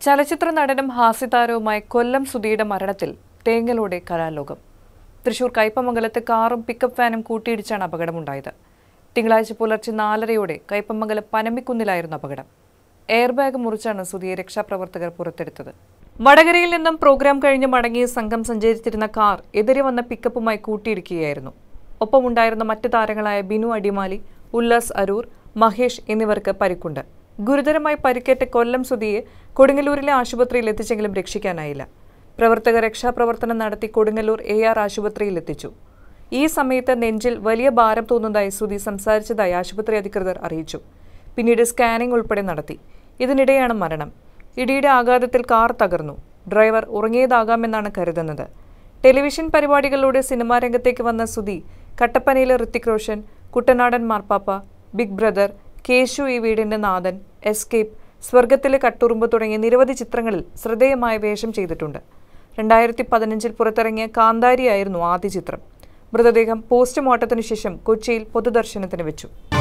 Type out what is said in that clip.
ചലച്ചിത്ര നടനും ഹാസ്യതാരവുമായ കൊല്ലം സുധിയുടെ മരണത്തിൽ തേങ്ങലോടെ കലാലോകം തൃശൂർ കയ്പമംഗലത്ത് കാറും പിക്കപ്പ് വാനും കൂട്ടിയിടിച്ചാണ് അപകടമുണ്ടായത് തിങ്കളാഴ്ച പുലർച്ചെ നാലരയോടെ കയ്പമംഗലം പനമ്പിക്കുന്നിലായിരുന്നു അപകടം എയർ ബാഗ് മുറിച്ചാണ് സുധിയെ രക്ഷാപ്രവർത്തകർ പുറത്തെടുത്തത് വടകരയിൽ നിന്നും പ്രോഗ്രാം കഴിഞ്ഞ് മടങ്ങിയ സംഘം സഞ്ചരിച്ചിരുന്ന കാർ എതിരെ വന്ന പിക്കപ്പുമായി കൂട്ടിയിടിക്കുകയായിരുന്നു ഒപ്പമുണ്ടായിരുന്ന മറ്റ് താരങ്ങളായ ബിനു അടിമാലി ഉല്ലാസ് അരൂർ മഹേഷ് എന്നിവർക്ക് പരിക്കുണ്ട് ഗുരുതരമായി പരിക്കേറ്റ കൊല്ലം സുധിയെ കൊടുങ്ങല്ലൂരിലെ ആശുപത്രിയിൽ എത്തിച്ചെങ്കിലും രക്ഷിക്കാനായില്ല പ്രവർത്തകർ രക്ഷാപ്രവർത്തനം നടത്തി കൊടുങ്ങല്ലൂർ എ ആർ ആശുപത്രിയിൽ എത്തിച്ചു ഈ സമയത്ത് നെഞ്ചിൽ വലിയ ഭാരം തോന്നുന്നതായി സുധി സംസാരിച്ചതായി ആശുപത്രി അധികൃതർ അറിയിച്ചു പിന്നീട് സ്കാനിംഗ് ഉൾപ്പെടെ നടത്തി ഇതിനിടെയാണ് മരണം ഇടിയുടെ ആഘാതത്തിൽ കാർ തകർന്നു ഡ്രൈവർ ഉറങ്ങിയതാകാമെന്നാണ് കരുതുന്നത് ടെലിവിഷൻ പരിപാടികളിലൂടെ സിനിമാ രംഗത്തേക്ക് വന്ന സുധി കട്ടപ്പനയിലെ ഋത്തിക് റോഷൻ കുട്ടനാടൻ മാർപ്പാപ്പ ബിഗ് ബ്രദർ കേശു ഈ വീടിന്റെ നാഥൻ എസ്കേപ്പ് സ്വർഗത്തിലെ കട്ടുറുമ്പ് തുടങ്ങിയ നിരവധി ചിത്രങ്ങളിൽ ശ്രദ്ധേയമായ വേഷം ചെയ്തിട്ടുണ്ട് രണ്ടായിരത്തി പതിനഞ്ചിൽ പുറത്തിറങ്ങിയ കാന്താരിയായിരുന്നു ആദ്യ ചിത്രം മൃതദേഹം പോസ്റ്റ്മോർട്ടത്തിനു ശേഷം കൊച്ചിയിൽ പൊതുദർശനത്തിന് വെച്ചു